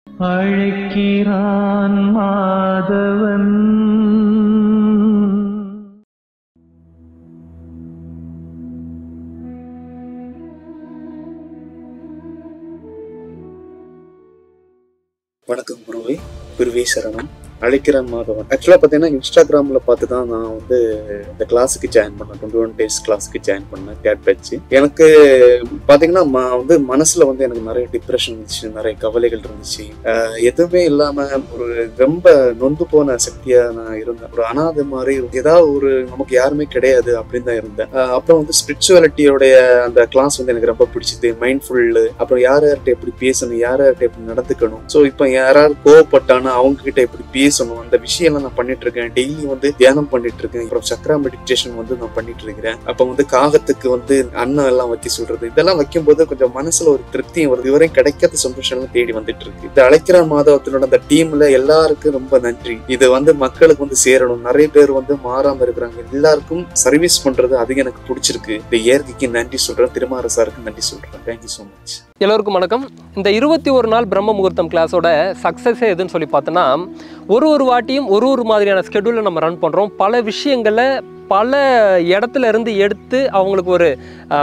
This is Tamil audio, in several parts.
அழைக்கிறான் மாதவன் வணக்கம் குருவே குருவே சரணம் அழைக்கிறான் மாதவன் ஆக்சுவலாக பார்த்தீங்கன்னா இன்ஸ்டாகிராமில் பார்த்து தான் நான் வந்து இந்த கிளாஸுக்கு ஜாயின் பண்ணேன் டுவெண்ட்டி ஒன் டேஸ் கிளாஸுக்கு ஜாயின் பண்ணேன் கேட் பேச்சு எனக்கு பார்த்தீங்கன்னா ம- வந்து மனசில் வந்து எனக்கு நிறைய டிப்ரெஷன் இருந்துச்சு நிறைய கவலைகள் இருந்துச்சு அஹ் எதுவுமே இல்லாமல் ஒரு ரொம்ப நொந்து போன சக்தியாக நான் இருந்தேன் ஒரு அனாதை மாதிரி ஏதாவது ஒரு நமக்கு யாருமே கிடையாது அப்படின்னு தான் இருந்தேன் அஹ் அப்புறம் வந்து ஸ்பிரிச்சுவாலிட்டியோடைய அந்த கிளாஸ் வந்து எனக்கு ரொம்ப பிடிச்சது மைண்ட்ஃபுல்லு அப்புறம் யார் யார்கிட்ட எப்படி பேசணும் யார் யார்கிட்ட எப்படி நடந்துக்கணும் ஸோ இப்போ யாராவது கோவப்பட்டானா அவங்க கிட்ட எப்படி பேசணும் அந்த விஷயம்லாம் நான் பண்ணிட்டு இருக்கேன் டெய்லி வந்து தியானம் பண்ணிட்டு இருக்கேன் அப்புறம் சக்ரா மெடிடேஷன் வந்து நான் பண்ணிட்டு இருக்கிறேன் அப்போ வந்து காகத்துக்கு வந்து அன்னம் எல்லாம் வைக்க சொல்றது இதெல்லாம் வைக்கும்போது கொஞ்சம் மனசுல ஒரு திருப்தியும் வருது இதுவரையும் கிடைக்காத சந்தோஷம் எல்லாம் தேடி வந்துட்டு இருக்கு இந்த அழைக்கிற மாதவத்தினோட அந்த டீம்ல எல்லாருக்கும் ரொம்ப நன்றி இது வந்து மக்களுக்கு வந்து சேரணும் நிறைய பேர் வந்து மாறாம இருக்கிறாங்க எல்லாருக்கும் சர்வீஸ் பண்றது அது எனக்கு பிடிச்சிருக்கு இந்த இயற்கைக்கு நன்றி சொல்றேன் திருமார சாருக்கு நன்றி சொல்றேன் தேங்க்யூ ஸோ மச் எல்லோருக்கும் வணக்கம் இந்த இருபத்தி ஒரு நாள் பிரம்ம முகூர்த்தம் கிளாஸோட சக்ஸஸே எதுன்னு சொல்லி பார்த்தோன்னா ஒரு ஒரு வாட்டியும் ஒரு ஒரு மாதிரியான ஸ்கெடியூலை நம்ம ரன் பண்ணுறோம் பல விஷயங்களை பல இடத்துல இருந்து எடுத்து அவங்களுக்கு ஒரு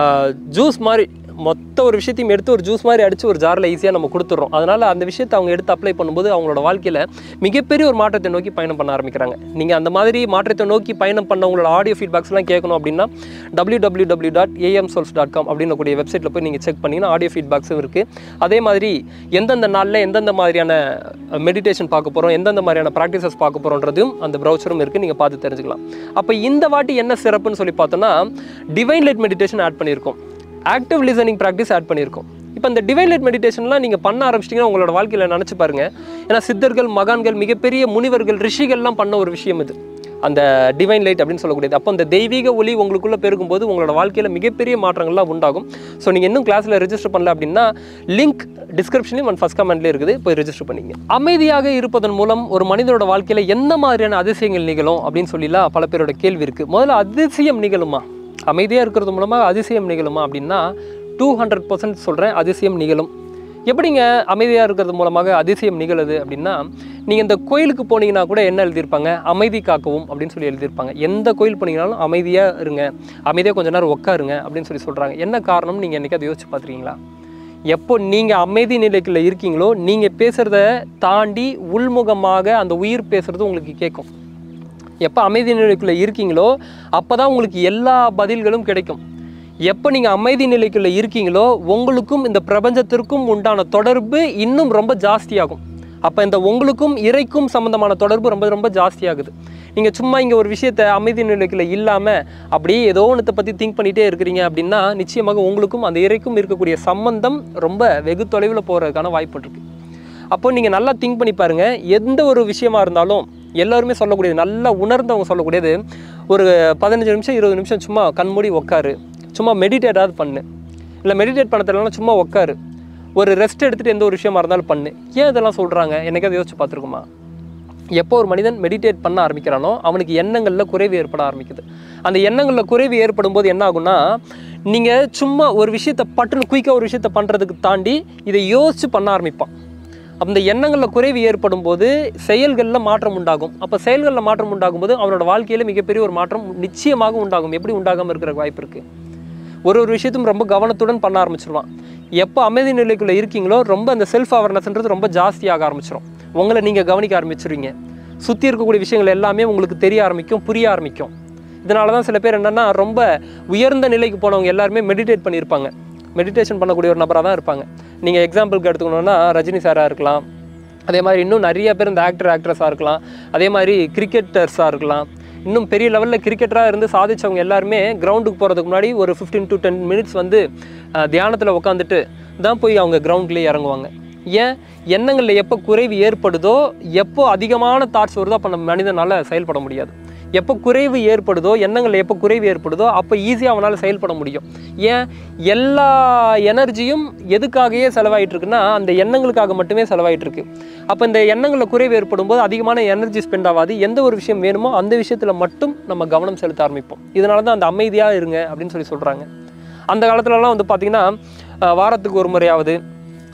ஜூஸ் மாதிரி மொத்த ஒரு விஷயத்தையும் எடுத்து ஒரு ஜூஸ் மாதிரி அடித்து ஒரு ஜாரில் ஈஸியாக நம்ம கொடுத்துட்றோம் அதனால் அந்த விஷயத்தை அவங்க எடுத்து அப்ளை பண்ணும்போது அவங்களோட வாழ்க்கையில் மிகப்பெரிய ஒரு மாற்றத்தை நோக்கி பயணம் பண்ண ஆரம்பிக்கிறாங்க நீங்கள் அந்த மாதிரி மாற்றத்தை நோக்கி பயணம் பண்ணவங்களோட ஆடியோ ஃபீட்பேக்ஸ்லாம் கேட்கணும் அப்படின்னா W W W dot AM souls dot com அப்படின்னக்கூடிய வெப்சைட்டில் போய் நீங்கள் செக் பண்ணிங்கன்னா ஆடியோ ஃபீட்பேக்ஸும் இருக்குது அதே மாதிரி எந்தெந்த நாளில் எந்தெந்த மாதிரியான மெடிடேஷன் பார்க்க போகிறோம் எந்தெந்த மாதிரியான ப்ராக்டிசஸ் பார்க்க போகிறோன்றதும் அந்த ப்ரௌச்சரும் இருக்குது நீங்கள் பார்த்து தெரிஞ்சுக்கலாம் அப்போ இந்த வாட்டி என்ன சிறப்புன்னு சொல்லி பார்த்தோன்னா டிவைன் லைட் மெடிடேஷன் ஆட் பண்ணியிருக்கோம் ஆக்டிவ் லிசனிங் ப்ராக்டிஸ் ஆட் பண்ணியிருக்கோம் இப்போ இந்த டிவைன் லைட் மெடிடேஷன்லாம் நீங்கள் பண்ண ஆரம்பிச்சிட்டிங்கன்னா உங்களோட வாழ்க்கையில் நினச்சி பாருங்க ஏன்னா சித்தர்கள் மகான்கள் மிகப்பெரிய முனிவர்கள் ரிஷிகள்லாம் பண்ண ஒரு விஷயம் இது அந்த டிவைன் லைட் அப்படின்னு சொல்லக்கூடியது அப்போ அந்த தெய்வீக ஒளி உங்களுக்குள்ளே பெருகும்போது உங்களோட வாழ்க்கையில் மிகப்பெரிய மாற்றங்கள்லாம் உண்டாகும் ஸோ நீங்கள் இன்னும் கிளாஸில் ரெஜிஸ்டர் பண்ணல அப்படின்னா லிங்க் டிஸ்கிரிப்ஷன்லையும் ஒன் ஃபஸ்ட் கமெண்ட்லேயே இருக்குது போய் ரெஜிஸ்டர் பண்ணிங்க அமைதியாக இருப்பதன் மூலம் ஒரு மனிதனோட வாழ்க்கையில் எந்த மாதிரியான அதிசயங்கள் நிகழும் அப்படின்னு சொல்லிலாம் பல பேரோட கேள்வி இருக்குது முதல்ல அதிசயம் நிகழுமா அமைதியாக இருக்கிறது மூலமாக அதிசயம் நிகழுமா அப்படின்னா டூ ஹண்ட்ரட் பர்சன்ட் சொல்கிறேன் அதிசயம் நிகழும் எப்படிங்க அமைதியாக இருக்கிறது மூலமாக அதிசயம் நிகழுது அப்படின்னா நீங்கள் இந்த கோயிலுக்கு போனீங்கன்னா கூட என்ன எழுதியிருப்பாங்க அமைதி காக்கவும் அப்படின்னு சொல்லி எழுதியிருப்பாங்க எந்த கோயில் போனீங்கனாலும் அமைதியாக இருங்க அமைதியாக கொஞ்ச நேரம் உட்காருங்க அப்படின்னு சொல்லி சொல்கிறாங்க என்ன காரணம் நீங்கள் என்றைக்கு அதை யோசிச்சு பார்த்துருக்கீங்களா எப்போ நீங்கள் அமைதி நிலைக்குள்ள இருக்கீங்களோ நீங்கள் பேசுகிறத தாண்டி உள்முகமாக அந்த உயிர் பேசுகிறது உங்களுக்கு கேட்கும் எப்போ அமைதி நிலைக்குள்ளே இருக்கீங்களோ அப்போ தான் உங்களுக்கு எல்லா பதில்களும் கிடைக்கும் எப்போ நீங்கள் அமைதி நிலைக்குள்ளே இருக்கீங்களோ உங்களுக்கும் இந்த பிரபஞ்சத்திற்கும் உண்டான தொடர்பு இன்னும் ரொம்ப ஜாஸ்தியாகும் அப்போ இந்த உங்களுக்கும் இறைக்கும் சம்மந்தமான தொடர்பு ரொம்ப ரொம்ப ஜாஸ்தியாகுது நீங்கள் சும்மா இங்கே ஒரு விஷயத்தை அமைதி நிலைக்குள்ள இல்லாமல் அப்படியே ஏதோ ஒன்றத்தை பற்றி திங்க் பண்ணிகிட்டே இருக்கிறீங்க அப்படின்னா நிச்சயமாக உங்களுக்கும் அந்த இறைக்கும் இருக்கக்கூடிய சம்பந்தம் ரொம்ப வெகு தொலைவில் போகிறதுக்கான வாய்ப்பு இருக்குது அப்போ நீங்கள் நல்லா திங்க் பண்ணி பாருங்கள் எந்த ஒரு விஷயமா இருந்தாலும் எல்லாருமே சொல்லக்கூடியது நல்லா உணர்ந்தவங்க சொல்லக்கூடியது ஒரு பதினஞ்சு நிமிஷம் இருபது நிமிஷம் சும்மா கண்மூடி உட்காரு சும்மா மெடிடேட்டாவது பண்ணு இல்லை மெடிடேட் பண்ண தெரியலனா சும்மா உட்காரு ஒரு ரெஸ்ட் எடுத்துகிட்டு எந்த ஒரு விஷயமா இருந்தாலும் பண்ணு ஏன் இதெல்லாம் சொல்கிறாங்க என்னைக்காவது யோசிச்சு பார்த்துருக்குமா எப்போ ஒரு மனிதன் மெடிடேட் பண்ண ஆரம்பிக்கிறானோ அவனுக்கு எண்ணங்களில் குறைவு ஏற்பட ஆரம்பிக்குது அந்த எண்ணங்களில் குறைவு ஏற்படும் போது என்ன ஆகும்னா நீங்கள் சும்மா ஒரு விஷயத்தை பட்டுன்னு குயிக்காக ஒரு விஷயத்தை பண்ணுறதுக்கு தாண்டி இதை யோசித்து பண்ண ஆரம்பிப்பான் அந்த எண்ணங்களில் குறைவு ஏற்படும் போது செயல்களில் மாற்றம் உண்டாகும் அப்போ செயல்களில் மாற்றம் உண்டாகும் போது அவனோட வாழ்க்கையில் மிகப்பெரிய ஒரு மாற்றம் நிச்சயமாக உண்டாகும் எப்படி உண்டாகாமல் இருக்கிற வாய்ப்பு இருக்குது ஒரு ஒரு விஷயத்தையும் ரொம்ப கவனத்துடன் பண்ண ஆரம்பிச்சிருவான் எப்போ அமைதி நிலைக்குள்ளே இருக்கீங்களோ ரொம்ப அந்த செல்ஃப் அவேர்னஸ்ன்றது ரொம்ப ஜாஸ்தியாக ஆரம்பிச்சிடும் உங்களை நீங்கள் கவனிக்க ஆரம்பிச்சிருவீங்க சுற்றி இருக்கக்கூடிய விஷயங்கள் எல்லாமே உங்களுக்கு தெரிய ஆரம்பிக்கும் புரிய ஆரம்பிக்கும் இதனால தான் சில பேர் என்னென்னா ரொம்ப உயர்ந்த நிலைக்கு போனவங்க எல்லாருமே மெடிடேட் பண்ணியிருப்பாங்க மெடிடேஷன் பண்ணக்கூடிய ஒரு நபராக தான் இருப்பாங்க நீங்கள் எக்ஸாம்பிளுக்கு எடுத்துக்கணுன்னா ரஜினி சாராக இருக்கலாம் அதே மாதிரி இன்னும் நிறைய பேர் இந்த ஆக்டர் ஆக்ட்ரஸாக இருக்கலாம் அதே மாதிரி கிரிக்கெட்டர்ஸாக இருக்கலாம் இன்னும் பெரிய லெவலில் கிரிக்கெட்டராக இருந்து சாதிச்சவங்க எல்லாருமே கிரவுண்டுக்கு போகிறதுக்கு முன்னாடி ஒரு ஃபிஃப்டீன் டு டென் மினிட்ஸ் வந்து தியானத்தில் உட்காந்துட்டு தான் போய் அவங்க கிரவுண்ட்லேயே இறங்குவாங்க ஏன் எண்ணங்களில் எப்போ குறைவு ஏற்படுதோ எப்போ அதிகமான தாட்ஸ் வருதோ அப்போ நம்ம மனிதனால் செயல்பட முடியாது எப்போ குறைவு ஏற்படுதோ எண்ணங்களில் எப்போ குறைவு ஏற்படுதோ அப்போ ஈஸியாக அவனால் செயல்பட முடியும் ஏன் எல்லா எனர்ஜியும் எதுக்காகவே செலவாயிட்டு இருக்குன்னா அந்த எண்ணங்களுக்காக மட்டுமே செலவாயிட்டு இருக்கு அப்போ இந்த எண்ணங்களில் குறைவு ஏற்படும் போது அதிகமான எனர்ஜி ஸ்பெண்ட் ஆகாது எந்த ஒரு விஷயம் வேணுமோ அந்த விஷயத்தில் மட்டும் நம்ம கவனம் செலுத்த ஆரம்பிப்போம் இதனால தான் அந்த அமைதியாக இருங்க அப்படின்னு சொல்லி சொல்கிறாங்க அந்த காலத்துலலாம் வந்து பார்த்திங்கன்னா அஹ், வாரத்துக்கு ஒரு முறையாவது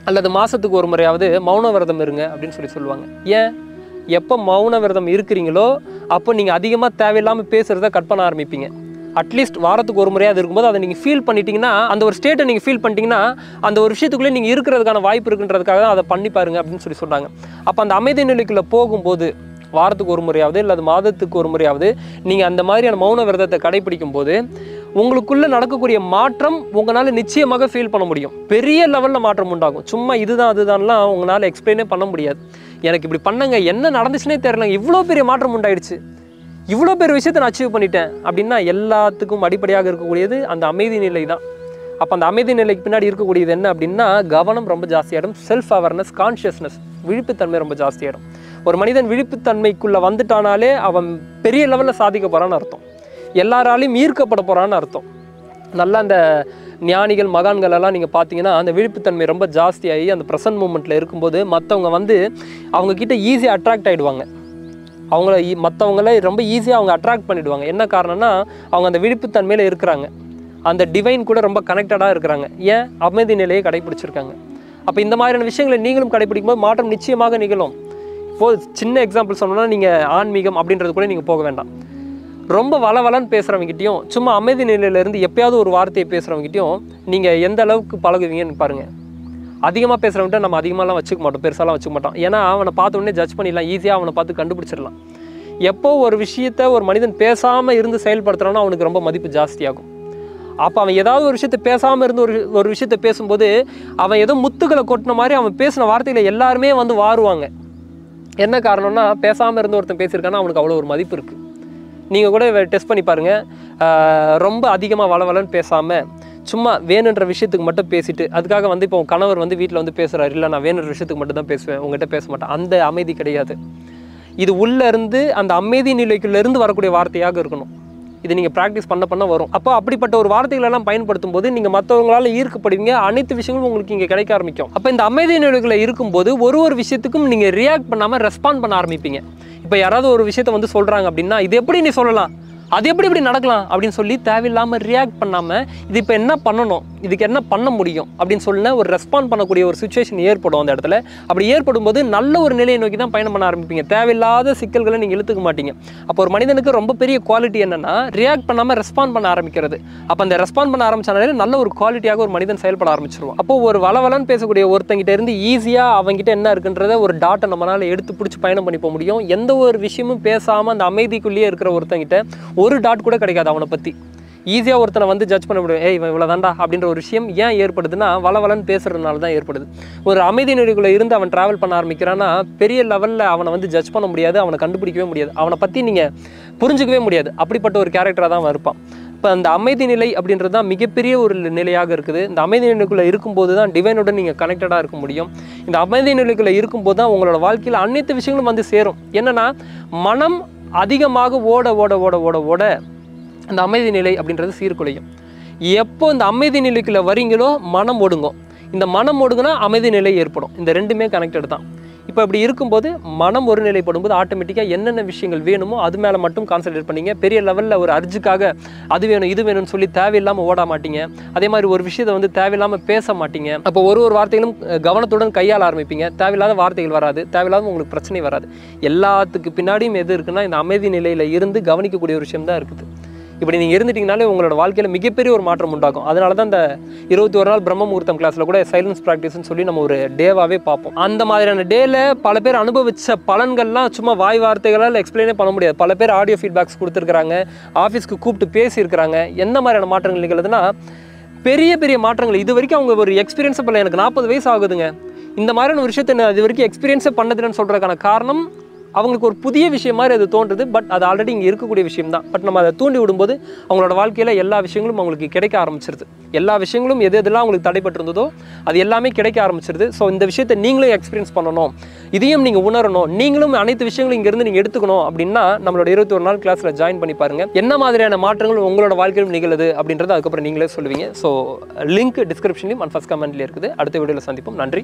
அல்லது மாதத்துக்கு ஒரு முறையாவது மௌன விரதம் இருங்க அப்படின்னு சொல்லி சொல்லுவாங்க ஏன் எப்போ மௌன விரதம் இருக்கிறீங்களோ அப்போ நீங்கள் அதிகமாக தேவையில்லாமல் பேசுகிறத கட் பண்ண ஆரம்பிப்பீங்க அட்லீஸ்ட் வாரத்துக்கு ஒரு முறையாவது இருக்கும்போது அதை நீங்கள் ஃபீல் பண்ணிட்டீங்கன்னா அந்த ஒரு ஸ்டேட்டை நீங்கள் ஃபீல் பண்ணிட்டீங்கன்னா அந்த ஒரு விஷயத்துக்குள்ளே நீங்கள் இருக்கிறதுக்கான வாய்ப்பு இருக்குன்றதுக்காக தான் அதை பண்ணி பாருங்க அப்படின்னு சொல்லி சொன்னாங்க அப்போ அந்த அமைதி நிலைக்குள்ளே போகும்போது வாரத்துக்கு ஒரு முறையாவது இல்லை மாதத்துக்கு ஒரு முறையாவது நீங்கள் அந்த மாதிரியான மௌன விரதத்தை கடைபிடிக்கும் போது உங்களுக்குள்ள நடக்கக்கூடிய மாற்றம் உங்களால் நிச்சயமாக ஃபீல் பண்ண முடியும் பெரிய லெவலில் மாற்றம் உண்டாகும் சும்மா இதுதான் அதுதான்லாம் உங்களால் எக்ஸ்பிளைனே பண்ண முடியாது எனக்கு இப்படி பண்ணங்க என்ன நடந்துச்சுனே தெரியலங்க இவ்வளோ பெரிய மாற்றம் உண்டாயிடுச்சு இவ்வளோ பெரிய விஷயத்தை நான் அச்சீவ் பண்ணிட்டேன் அப்படின்னா எல்லாத்துக்கும் அடிப்படையாக இருக்கக்கூடியது அந்த அமைதி நிலை தான் அப்போ அந்த அமைதி நிலைக்கு பின்னாடி இருக்கக்கூடியது என்ன அப்படின்னா கவனம் ரொம்ப ஜாஸ்தியாயிடும் செல்ஃப் அவேர்னஸ் கான்ஷியஸ்னஸ் விழிப்புத்தன்மை ரொம்ப ஜாஸ்தியாயிடும் ஒரு மனிதன் விழிப்புத்தன்மைக்குள்ளே வந்துட்டானாலே அவன் பெரிய லெவலில் சாதிக்க போகிறான்னு அர்த்தம் எல்லாராலையும் ஈர்க்கப்பட போகிறான்னு அர்த்தம் நல்லா அந்த ஞானிகள் மகான்கள் எல்லாம் நீங்கள் பார்த்தீங்கன்னா அந்த விழிப்புத்தன்மை ரொம்ப ஜாஸ்தியாகி அந்த ப்ரெசன்ட் மூமெண்ட்டில் இருக்கும்போது மற்றவங்க வந்து அவங்க கிட்ட ஈஸியாக அட்ராக்ட் ஆகிடுவாங்க அவங்கள மற்றவங்கள ரொம்ப ஈஸியாக அவங்க அட்ராக்ட் பண்ணிடுவாங்க என்ன காரணம்னா அவங்க அந்த விழிப்புத்தன்மையில் இருக்கிறாங்க அந்த டிவைன் கூட ரொம்ப கனெக்டடாக இருக்கிறாங்க ஏன் அமைதி நிலையை கடைபிடிச்சிருக்காங்க அப்போ இந்த மாதிரியான விஷயங்களை நீங்களும் கடைபிடிக்கும் போது மாற்றம் நிச்சயமாக நிகழும் இப்போது சின்ன எக்ஸாம்பிள் சொன்னோன்னா நீங்கள் ஆன்மீகம் அப்படின்றது கூட நீங்கள் போக வேண்டாம் ரொம்ப வளவலன்னு பேசுகிறவங்ககிட்டயும் சும்மா அமைதி நிலையிலேருந்து எப்பயாவது ஒரு வார்த்தையை பேசுகிறவங்ககிட்டயும் நீங்கள் எந்த அளவுக்கு பழகுவீங்கன்னு பாருங்கள் அதிகமாக பேசுகிறவன்ட்ட நம்ம அதிகமாகலாம் வச்சுக்க மாட்டோம் பெருசாலாம் வச்சுக்க மாட்டோம் ஏன்னா அவனை பார்த்த உடனே ஜட்ஜ் பண்ணிடலாம் ஈஸியாக அவனை பார்த்து கண்டுபிடிச்சிடலாம் எப்போ ஒரு விஷயத்த ஒரு மனிதன் பேசாமல் இருந்து செயல்படுத்துறானோ அவனுக்கு ரொம்ப மதிப்பு ஜாஸ்தியாகும் அப்போ அவன் ஏதாவது ஒரு விஷயத்த பேசாமல் இருந்து ஒரு ஒரு விஷயத்த பேசும்போது அவன் ஏதோ முத்துக்களை கொட்டின மாதிரி அவன் பேசின வார்த்தைகளை எல்லாருமே வந்து வாருவாங்க என்ன காரணம்னா பேசாமல் இருந்து ஒருத்தன் பேசியிருக்கான்னா அவனுக்கு அவ்வளோ ஒரு மதிப்பு இருக்குது நீங்கள் கூட டெஸ்ட் பண்ணி பாருங்கள் ரொம்ப அதிகமாக வளவலன்னு பேசாமல் சும்மா வேணுன்ற விஷயத்துக்கு மட்டும் பேசிட்டு அதுக்காக வந்து இப்போ உன் கணவர் வந்து வீட்டில் வந்து பேசுகிறாரு இல்லை நான் வேணுன்ற விஷயத்துக்கு மட்டும் தான் பேசுவேன் உங்ககிட்ட பேச மாட்டேன் அந்த அமைதி கிடையாது இது உள்ள இருந்து அந்த அமைதி நிலைக்குள்ள இருந்து வரக்கூடிய வார்த்தையாக இருக்கணும் இது நீங்கள் ப்ராக்டிஸ் பண்ண பண்ண வரும் அப்போ அப்படிப்பட்ட ஒரு வார்த்தைகள் எல்லாம் பயன்படுத்தும் போது நீங்கள் மற்றவங்களால ஈர்க்கப்படுவீங்க அனைத்து விஷயங்களும் உங்களுக்கு இங்கே கிடைக்க ஆரம்பிக்கும் அப்போ இந்த அமைதி நிலைகளை இருக்கும்போது ஒரு ஒரு விஷயத்துக்கும் நீங்கள் ரியாக்ட் பண்ணாமல் ரெஸ்பாண்ட் பண்ண ஆரம்பிப்பீங்க இப்போ யாராவது ஒரு விஷயத்த வந்து சொல்கிறாங்க அப்படின்னா இது எப்படி நீ சொல்லலாம் அது எப்படி இப்படி நடக்கலாம் அப்படின்னு சொல்லி தேவையில்லாமல் ரியாக்ட் பண்ணாமல் இது இப்போ என்ன பண்ணணும் இதுக்கு என்ன பண்ண முடியும் அப்படின்னு சொல்லின ஒரு ரெஸ்பாண்ட் பண்ணக்கூடிய ஒரு சுச்சுவேஷன் ஏற்படும் அந்த இடத்துல அப்படி ஏற்படும் போது நல்ல ஒரு நிலையை நோக்கி தான் பயணம் பண்ண ஆரம்பிப்பீங்க தேவையில்லாத சிக்கல்களை நீங்கள் இழுத்துக்க மாட்டீங்க அப்போ ஒரு மனிதனுக்கு ரொம்ப பெரிய குவாலிட்டி என்னன்னா ரியாக்ட் பண்ணாமல் ரெஸ்பாண்ட் பண்ண ஆரம்பிக்கிறது அப்போ அந்த ரெஸ்பாண்ட் பண்ண ஆரம்பிச்சாலே நல்ல ஒரு குவாலிட்டியாக ஒரு மனிதன் செயல்பட ஆரம்பிச்சிருவான் அப்போ ஒரு வளவலன்னு பேசக்கூடிய ஒருத்தங்கிட்ட இருந்து ஈஸியாக அவங்ககிட்ட என்ன இருக்குன்றத ஒரு டாட்டை நம்மளால எடுத்து பிடிச்சி பயணம் பண்ணி போக முடியும் எந்த ஒரு விஷயமும் பேசாமல் அந்த அமைதிக்குள்ளேயே இருக்கிற ஒருத்தங்கிட்ட ஒரு டாட் கூட கிடைக்காது அவனை பற்றி ஈஸியாக ஒருத்தனை வந்து ஜட்ஜ் பண்ண முடியும் ஏய் இவன் இவ்வளோ தாண்டா அப்படின்ற ஒரு விஷயம் ஏன் ஏற்படுதுன்னா வளவலன்னு பேசுறதுனால தான் ஏற்படுது ஒரு அமைதி நெறிக்குள்ளே இருந்து அவன் ட்ராவல் பண்ண ஆரம்பிக்கிறான்னா பெரிய லெவலில் அவனை வந்து ஜட்ஜ் பண்ண முடியாது அவனை கண்டுபிடிக்கவே முடியாது அவனை பற்றி நீங்கள் புரிஞ்சுக்கவே முடியாது அப்படிப்பட்ட ஒரு கேரக்டராக தான் அவன் இருப்பான் இப்போ அந்த அமைதி நிலை அப்படின்றது தான் மிகப்பெரிய ஒரு நிலையாக இருக்குது இந்த அமைதி நிலைக்குள்ளே இருக்கும்போது தான் டிவைனுடன் நீங்கள் கனெக்டடாக இருக்க முடியும் இந்த அமைதி நிலைக்குள்ளே இருக்கும்போது தான் உங்களோட வாழ்க்கையில் அனைத்து விஷயங்களும் வந்து சேரும் என்னன்னா மனம் அதிகமாக ஓட ஓட ஓட ஓட ஓட அந்த அமைதி நிலை அப்படின்றது சீர்குலையும் எப்போ இந்த அமைதி நிலைக்குள்ளே வரீங்களோ மனம் ஒடுங்கும் இந்த மனம் ஒடுங்குனா அமைதி நிலை ஏற்படும் இந்த ரெண்டுமே கனெக்டட் தான் இப்போ இப்படி இருக்கும்போது மனம் ஒரு நிலைப்படும் போது ஆட்டோமேட்டிக்காக என்னென்ன விஷயங்கள் வேணுமோ அது மேலே மட்டும் கான்சன்ட்ரேட் பண்ணீங்க பெரிய லெவலில் ஒரு அர்ஜுக்காக அது வேணும் இது வேணும்னு சொல்லி தேவையில்லாமல் ஓட மாட்டீங்க அதே மாதிரி ஒரு விஷயத்தை வந்து தேவையில்லாமல் பேச மாட்டீங்க அப்போ ஒரு ஒரு வார்த்தைகளும் அஹ், கவனத்துடன் கையாள ஆரம்பிப்பீங்க தேவையில்லாத வார்த்தைகள் வராது தேவையில்லாத உங்களுக்கு பிரச்சனை வராது எல்லாத்துக்கு பின்னாடியும் எது இருக்குன்னா இந்த அமைதி நிலையில் இருந்து கவனிக்கக்கூடிய ஒரு விஷயம் தான் இருக்குது இப்படி நீங்கள் இருந்துட்டீங்கனாலே உங்களோட வாழ்க்கையில் மிகப்பெரிய ஒரு மாற்றம் உண்டாகும் அதனால தான் இந்த இருபத்தி ஒரு நாள் பிரம்ம முகூர்த்தம் கிளாஸில் கூட சைலன்ஸ் ப்ராக்டிஸ்னு சொல்லி நம்ம ஒரு டேவாகவே பார்ப்போம் அந்த மாதிரியான டேல பல பேர் அனுபவிச்ச பலன்கள்லாம் சும்மா வாய் வார்த்தைகளால் எக்ஸ்பிளைனே பண்ண முடியாது பல பேர் ஆடியோ ஃபீட்பேக்ஸ் கொடுத்துருக்காங்க ஆஃபீஸ்க்கு கூப்பிட்டு பேசியிருக்கிறாங்க என்ன மாதிரியான மாற்றங்கள் நிகழுதுன்னா பெரிய பெரிய மாற்றங்கள் இது வரைக்கும் அவங்க ஒரு எக்ஸ்பீரியன்ஸை பண்ணல எனக்கு நாற்பது வயசு ஆகுதுங்க இந்த மாதிரியான ஒரு விஷயத்தை நான் இது வரைக்கும் எக்ஸ்பீரியன்ஸே பண்ணதுன்னு சொல்கிறதுக்கான காரணம் அவங்களுக்கு ஒரு புதிய விஷயம் மாதிரி அது தோன்றுது பட் அது ஆல்ரெடி இங்கே இருக்கக்கூடிய விஷயம் தான் பட் நம்ம அதை தூண்டி விடும்போது அவங்களோட வாழ்க்கையில் எல்லா விஷயங்களும் அவங்களுக்கு கிடைக்க ஆரம்பிச்சிருது எல்லா விஷயங்களும் எது எதெல்லாம் அவங்களுக்கு தடைப்பட்டிருந்ததோ அது எல்லாமே கிடைக்க ஆரம்பிச்சிருது ஸோ இந்த விஷயத்தை நீங்களும் எக்ஸ்பீரியன்ஸ் பண்ணணும் இதையும் நீங்கள் உணரணும் நீங்களும் அனைத்து விஷயங்களும் இங்கேருந்து நீங்கள் எடுத்துக்கணும் அப்படின்னா நம்மளோட இருபத்தி ஒரு நாள் கிளாஸில் ஜாயின் பண்ணி பாருங்க என்ன மாதிரியான மாற்றங்கள் உங்களோட வாழ்க்கையிலும் நிகழுது அப்படின்றத அதுக்கப்புறம் நீங்களே சொல்லுவீங்க ஸோ லிங்க் டிஸ்கிரிப்ஷன்லையும் அண்ட் ஃபஸ்ட் கமெண்ட்லேயே இருக்குது அடுத்த வீடியோவில் சந்திப்போம் நன்றி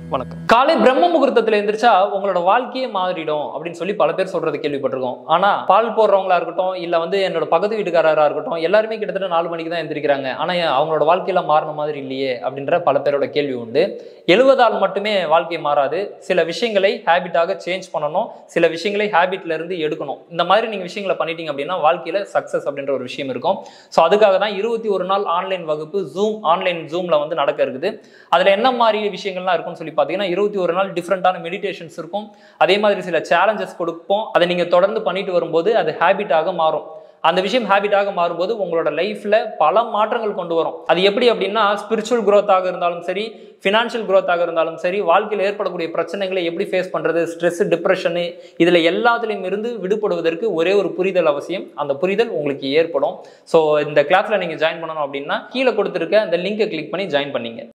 வணக்கம் காலை பிரம்ம முகூர்த்தத்துல எந்திரிச்சா உங்களோட வாழ்க்கையே மாறிடும் அப்படின்னு சொல்லி பல பேர் சொல்றது கேள்விப்பட்டிருக்கோம் ஆனா பால் போடுறவங்களா இருக்கட்டும் இல்ல வந்து என்னோட பக்கத்து வீட்டுக்காரரா இருக்கட்டும் எல்லாருமே கிட்டத்தட்ட நாலு மணிக்கு தான் எந்திரிக்கிறாங்க ஆனா ஏன் அவங்களோட வாழ்க்கையில மாறின மாதிரி இல்லையே அப்படின்ற பல பேரோட கேள்வி உண்டு எழுவதால் மட்டுமே வாழ்க்கை மாறாது சில விஷயங்களை ஹேபிட்டாக சேஞ்ச் பண்ணணும் சில விஷயங்களை ஹேபிட்ல இருந்து எடுக்கணும் இந்த மாதிரி நீங்க விஷயங்களை பண்ணிட்டீங்க அப்படின்னா வாழ்க்கையில சக்சஸ் அப்படின்ற ஒரு விஷயம் இருக்கும் ஸோ அதுக்காக தான் இருபத்தி ஒரு நாள் ஆன்லைன் வகுப்பு ஜூம் ஆன்லைன் ஜூம்ல வந்து நடக்க இருக்குது அதுல என்ன மாதிரி விஷயங்கள்லாம் இருக்கும்னு சொல்லி பார்த்தீங்கன்னா இருபத்தி ஒரு நாள் டிஃப்ரெண்டான மெடிடேஷன்ஸ் இருக்கும் அதே மாதிரி சில சேலஞ்சஸ் கொடுப்போம் அதை நீங்க தொடர்ந்து பண்ணிட்டு வரும்போது அது ஹேபிட்டாக மாறும் அந்த விஷயம் ஹேபிட்டாக மாறும்போது உங்களோட லைஃப்ல பல மாற்றங்கள் கொண்டு வரும் அது எப்படி அப்படின்னா ஸ்பிரிச்சுவல் growth-ஆக இருந்தாலும் சரி ஃபினான்ஷியல் growth-ஆக இருந்தாலும் சரி வாழ்க்கையில் ஏற்படக்கூடிய பிரச்சனைகளை எப்படி ஃபேஸ் பண்றது ஸ்ட்ரெஸ் டிப்ரெஷனு இதுல எல்லாத்துலேயும் இருந்து விடுபடுவதற்கு ஒரே ஒரு புரிதல் அவசியம் அந்த புரிதல் உங்களுக்கு ஏற்படும் ஸோ இந்த கிளாஸ்ல நீங்க ஜாயின் பண்ணணும் அப்படின்னா கீழே கொடுத்துருக்க அந்த லிங்கை கிளிக் பண்ணி ஜாயின் பண்ணீங்க